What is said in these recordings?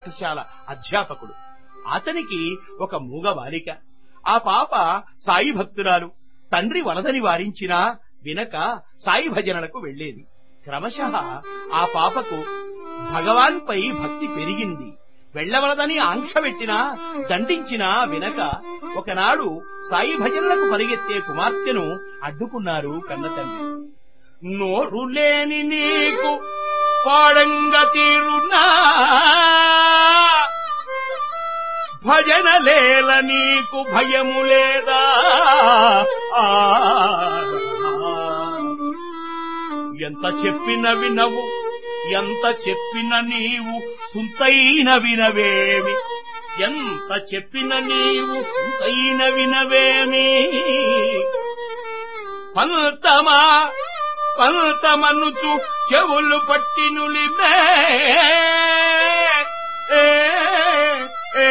పాఠశాల అధ్యాపకుడు అతనికి ఒక మూగ బాలిక ఆ పాప సాయి భక్తురాలు తండ్రి వలదని వారించినా వినక సాయి భజనలకు వెళ్లేది క్రమశః ఆ పాపకు భగవాన్పై భక్తి పెరిగింది వెళ్లవలదని ఆంక్ష పెట్టినా దండించినా వినక ఒకనాడు సాయి భజనలకు పరిగెత్తే కుమార్తెను అడ్డుకున్నారు కన్నతండ్రి నోరు లేని నీకు పాడంగ తీరునా భజన లేల నీకు భయము లేదా ఆ, ఎంత చెప్పిన వినవు ఎంత చెప్పిన నీవు సుంతైన వినవేమి ఎంత చెప్పిన నీవు సుంతైన వినవేమి పంతమా పంతమనుచు చెవులు పట్టినులిమే ఏ, ఏ,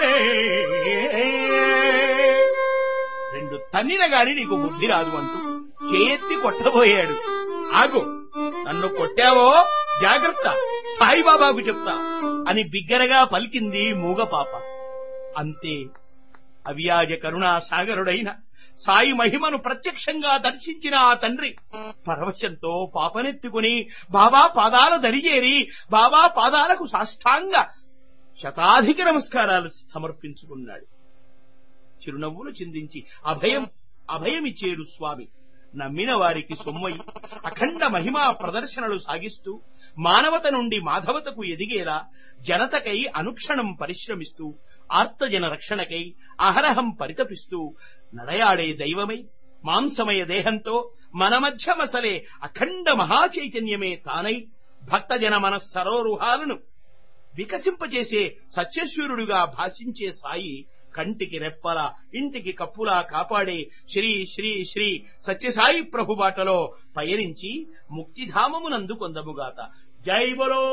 రెండు తన్నిన గాని నీకు బుద్ధి రాదు అంటూ చేయెత్తి కొట్టబోయాడు ఆగు నన్ను కొట్టావో జాగ్రత్త సాయిబాబాకు చెప్తా అని బిగ్గరగా పలికింది మూగ పాప అంతే అవ్యాజ కరుణా సాగరుడైన సాయి మహిమను ప్రత్యక్షంగా దర్శించిన ఆ తండ్రి పరవశంతో పాపనెత్తుకుని బాబా పాదాల దరిజేరి బాబా పాదాలకు సాష్టాంగ శతాధిక నమస్కారాలు సమర్పించుకున్నాడు చిరునవ్వులు చిందించి అభయం అభయమిచ్చేరు స్వామి నమ్మిన వారికి సొమ్మై అఖండ మహిమా ప్రదర్శనలు సాగిస్తూ మానవత నుండి మాధవతకు ఎదిగేలా జనతకై అనుక్షణం పరిశ్రమిస్తూ ఆర్తజన రక్షణకై అహరహం పరితపిస్తూ నడయాడే దైవమై మాంసమయ దేహంతో మన మధ్య మసలే అఖండ మహాచైతన్యమే తానై భక్తజన మన సరోరుహాలను వికసింపచేసే సత్యశూరుడుగా భాషించే సాయి కంటికి రెప్పల ఇంటికి కప్పులా కాపాడే శ్రీ శ్రీ శ్రీ సత్యసాయి ప్రభు బాటలో పయనించి ముక్తిధామమునందు కొందముగాత జై బలో